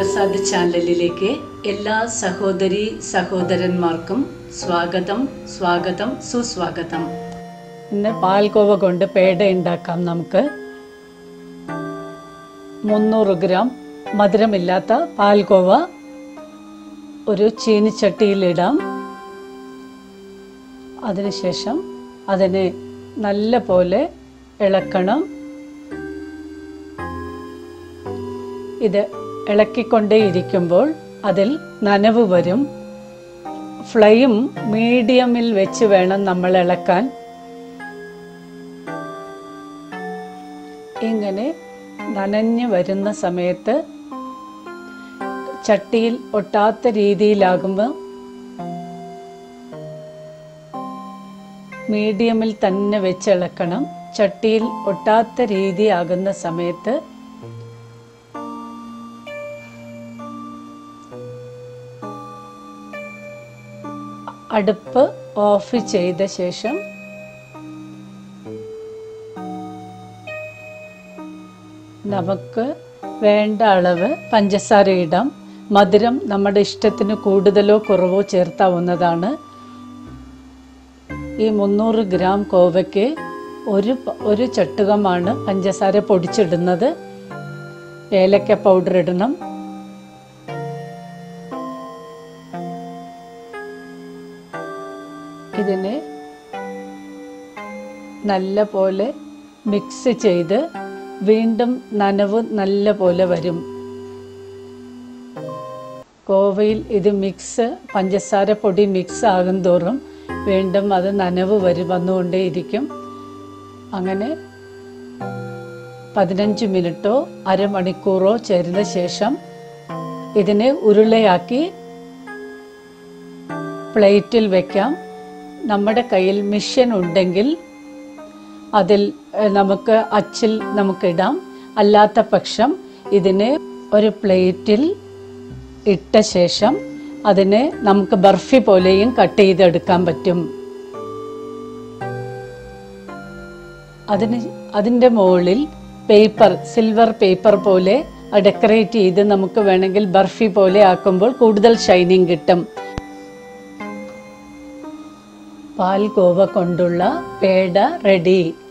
പ്രസാദ് ചാനലിലേക്ക് എല്ലാ സഹോദരി സഹോദരന്മാർക്കും സ്വാഗതം സ്വാഗതം സുസ്വാഗതം ഇന്ന് പാൽക്കോവ കൊണ്ട് പേട ഉണ്ടാക്കാം നമുക്ക് മുന്നൂറ് ഗ്രാം മധുരമില്ലാത്ത പാൽക്കോവ ഒരു ചീനിച്ചട്ടിയിലിടാം അതിനുശേഷം അതിനെ നല്ല പോലെ ഇളക്കണം ഇത് ഇളക്കിക്കൊണ്ടേയിരിക്കുമ്പോൾ അതിൽ നനവ് വരും ഫ്ലെയിം മീഡിയമിൽ വെച്ച് വേണം നമ്മൾ ഇളക്കാൻ ഇങ്ങനെ നനഞ്ഞു വരുന്ന സമയത്ത് ചട്ടിയിൽ ഒട്ടാത്ത രീതിയിലാകുമ്പോൾ മീഡിയമിൽ തന്നെ വെച്ച് ഇളക്കണം ചട്ടിയിൽ ഒട്ടാത്ത രീതിയാകുന്ന സമയത്ത് അടുപ്പ് ഓഫ് ചെയ്ത ശേഷം നമുക്ക് വേണ്ട അളവ് പഞ്ചസാര ഇടാം മധുരം നമ്മുടെ ഇഷ്ടത്തിന് കൂടുതലോ കുറവോ ചേർത്താവുന്നതാണ് ഈ മുന്നൂറ് ഗ്രാം കോവയ്ക്ക് ഒരു പ- ഒരു ചട്ടുകമാണ് പഞ്ചസാര പൊടിച്ചിടുന്നത് ഏലക്ക പൗഡർ ഇടണം ഇതിനെ നല്ല പോലെ മിക്സ് ചെയ്ത് വീണ്ടും നനവ് നല്ല പോലെ വരും കോവയിൽ ഇത് മിക്സ് പഞ്ചസാര പൊടി മിക്സ് ആകും തോറും വീണ്ടും അത് നനവ് വരും വന്നുകൊണ്ടേയിരിക്കും അങ്ങനെ പതിനഞ്ച് മിനിറ്റോ അരമണിക്കൂറോ ചേർന്ന ശേഷം ഇതിനെ ഉരുളയാക്കി പ്ലേറ്റിൽ വെക്കാം നമ്മുടെ കയ്യിൽ മിഷ്യൻ ഉണ്ടെങ്കിൽ അതിൽ ഏഹ്, നമുക്ക് അച്ചിൽ നമുക്കിടാം അല്ലാത്ത പക്ഷം ഇതിനെ ഒരു പ്ലേറ്റിൽ ഇട്ട ശേഷം അതിനെ നമുക്ക് ബർഫി പോലെയും കട്ട് ചെയ്തെടുക്കാൻ പറ്റും അതിന് അതിൻ്റെ മുകളിൽ പേപ്പർ സിൽവർ പേപ്പർ പോലെ ഡെക്കറേറ്റ് ചെയ്ത് നമുക്ക് വേണമെങ്കിൽ ബർഫി പോലെ ആക്കുമ്പോൾ കൂടുതൽ ഷൈനിങ് കിട്ടും പാൽഗോവ കൊണ്ടുള്ള പേട റെഡി